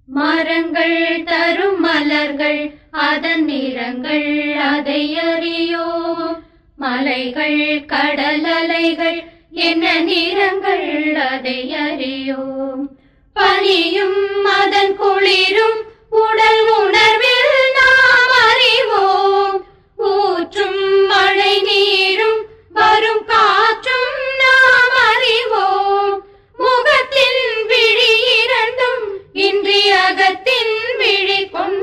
மரங்கள் தரும் மலர்கள் அதன் நிறங்கள் அதை அறியோம் மலைகள் கடல் அலைகள் என்ன நிறங்கள் அதை அறியோம் பனியும் அதன் குளிரும் உடல் உணர்வில் நாம் அறிவோம் ஊற்றும் மழை நீரும் வரும் காற்றும் நாம் அறிவோம் முகத்தின் விழி இரண்டும் இன்றி அகத்தின் விழி கொண்டு